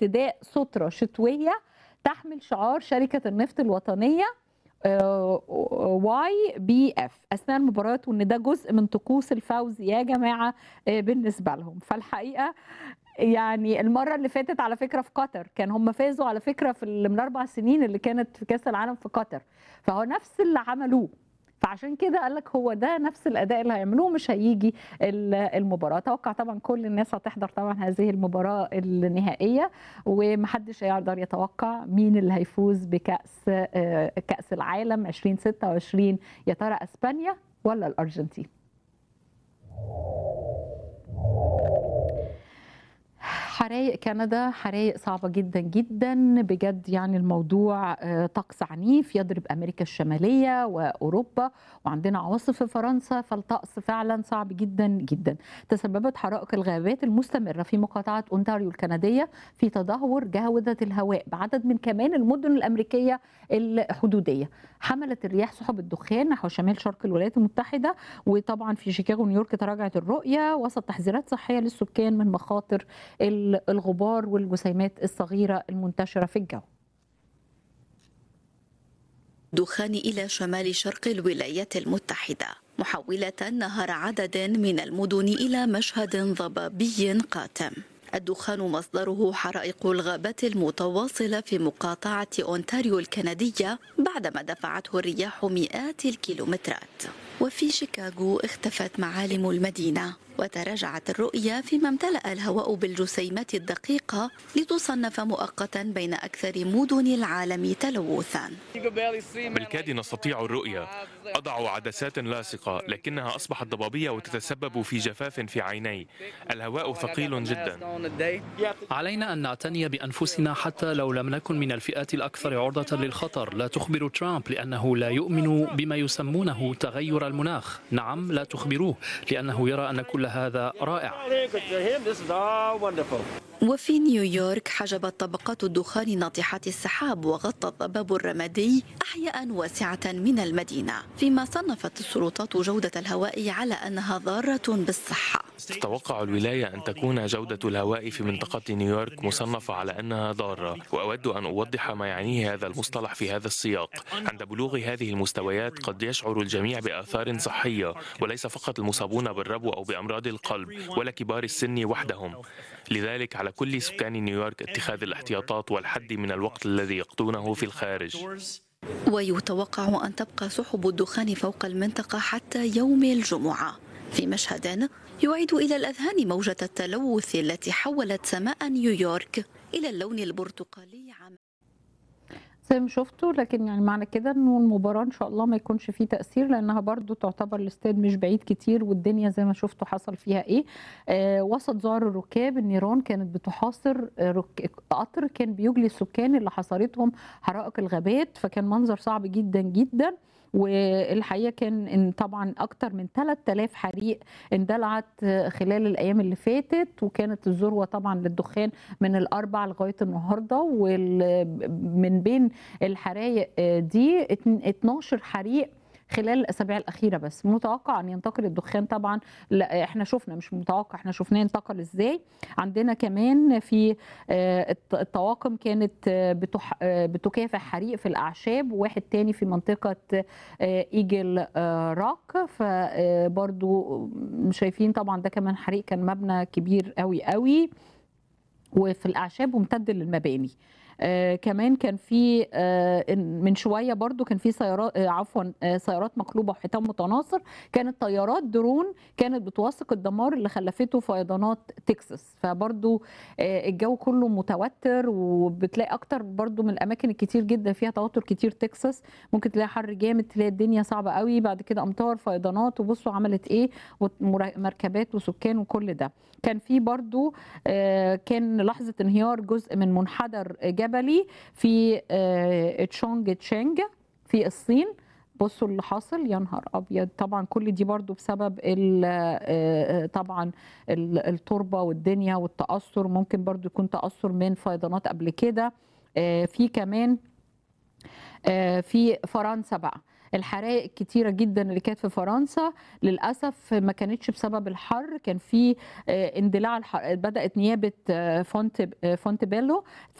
ارتداء سترة شتوية تحمل شعار شركة النفط الوطنية واي بي اف اثناء المباريات وان ده جزء من طقوس الفوز يا جماعه آه، بالنسبه لهم فالحقيقه يعني المره اللي فاتت على فكره في قطر كان هم فازوا على فكره في ال- من اربع سنين اللي كانت في كاس العالم في قطر فهو نفس اللي عملوه فعشان كده قال لك هو ده نفس الاداء اللي هيعملوه مش هيجي ال- المباراه اتوقع طبعا كل الناس هتحضر طبعا هذه المباراه النهائيه ومحدش هيقدر يتوقع مين اللي هيفوز بكاس آه، كاس العالم 2026 يا ترى اسبانيا ولا الارجنتين حرايق كندا حرايق صعبة جدا جدا بجد يعني الموضوع آه، طقس عنيف يضرب أمريكا الشمالية وأوروبا وعندنا عواصف في فرنسا فالطقس فعلا صعب جدا جدا تسببت حرائق الغابات المستمرة في مقاطعة أونتاريو الكندية في تدهور جودة الهواء بعدد من كمان المدن الأمريكية الحدودية حملت الرياح سحب الدخان نحو شمال شرق الولايات المتحدة وطبعا في شيكاغو ونيويورك تراجعت الرؤية وسط تحذيرات صحية للسكان من مخاطر ال- الغبار والجسيمات الصغيرة المنتشرة في الجو دخان إلى شمال شرق الولايات المتحدة محولة نهر عدد من المدن إلى مشهد ضبابي قاتم الدخان مصدره حرائق الغابات المتواصلة في مقاطعة أونتاريو الكندية بعدما دفعته الرياح مئات الكيلومترات وفي شيكاغو اختفت معالم المدينة وتراجعت الرؤية فيما امتلأ الهواء بالجسيمات الدقيقة لتصنف مؤقتا بين أكثر مدن العالم تلوثا بالكاد نستطيع الرؤية أضع عدسات لاصقة لكنها أصبحت ضبابية وتتسبب في جفاف في عيني الهواء ثقيل جدا علينا أن نعتني بأنفسنا حتى لو لم نكن من الفئات الأكثر عرضة للخطر لا تخبر ترامب لأنه لا يؤمن بما يسمونه تغير المناخ نعم لا تخبروه لأنه يرى أن كل هذا رائع وفي نيويورك حجبت طبقات الدخان ناطحات السحاب وغطى الضباب الرمادي أحياء واسعة من المدينة فيما صنفت السلطات جودة الهواء على أنها ضارة بالصحة تتوقع الولاية أن تكون جودة الهواء في منطقة نيويورك مصنفة على أنها ضارة وأود أن أوضح ما يعنيه هذا المصطلح في هذا السياق عند بلوغ هذه المستويات قد يشعر الجميع بآثار صحية وليس فقط المصابون بالربو أو بأمراض القلب ولا كبار السن وحدهم لذلك على كل سكان نيويورك اتخاذ الاحتياطات والحد من الوقت الذي يقضونه في الخارج ويتوقع أن تبقى سحب الدخان فوق المنطقة حتى يوم الجمعة في مشهد يعيد إلى الأذهان موجة التلوث التي حولت سماء نيويورك إلى اللون البرتقالي عام زي ما شفتوا لكن يعني معنى كده انه المباراه ان شاء الله ما يكونش فيه تاثير لانها برضو تعتبر الاستاد مش بعيد كتير والدنيا زي ما شفتوا حصل فيها ايه آه وسط ذعر الركاب النيران كانت بتحاصر آه، رك... قطر كان بيجلي السكان اللي حصرتهم حرائق الغابات فكان منظر صعب جدا جدا والحقيقه كان إن طبعا اكتر من 3000 حريق اندلعت آه، خلال الايام اللي فاتت وكانت الذروه طبعا للدخان من الاربع لغايه النهارده ومن بين الحرايق آه، دي اتن- 12 حريق خلال الاسابيع الاخيره بس متوقع ان ينتقل الدخان طبعا لا احنا شفنا مش متوقع احنا شفناه انتقل ازاي عندنا كمان في آه، الط- الطواقم كانت آه، بتح- آه، بتكافح حريق في الاعشاب وواحد تاني في منطقه آه، ايجل آه، راك فبرضو شايفين طبعا ده كمان حريق كان مبنى كبير قوي قوي وفي الاعشاب وامتد للمباني آه كمان كان في آه إن- من شويه برضو كان في سيارات آه عفوا آه سيارات مقلوبه وحيطان متناثر كانت طيارات درون كانت بتوثق الدمار اللي خلفته فيضانات تكساس فبرضو آه الجو كله متوتر وبتلاقي اكتر برضو من الاماكن الكتير جدا فيها توتر كتير تكساس ممكن تلاقي حر جامد تلاقي الدنيا صعبه قوي بعد كده امطار فيضانات وبصوا عملت ايه ومركبات وسكان وكل ده كان في برضو آه، كان لحظة انهيار جزء من منحدر جبلي في آه، تشونج تشينج في الصين بصوا اللي حاصل يا نهار ابيض طبعا كل دي برضو بسبب ال- آه، آه، طبعا ال- التربه والدنيا والتاثر ممكن برضو يكون تاثر من فيضانات قبل كده آه، في كمان آه، في فرنسا بقى الحرائق الكتيره جدا اللي كانت في فرنسا للاسف ما كانتش بسبب الحر كان في اندلاع الحر بدات نيابه فونت فونتبيلو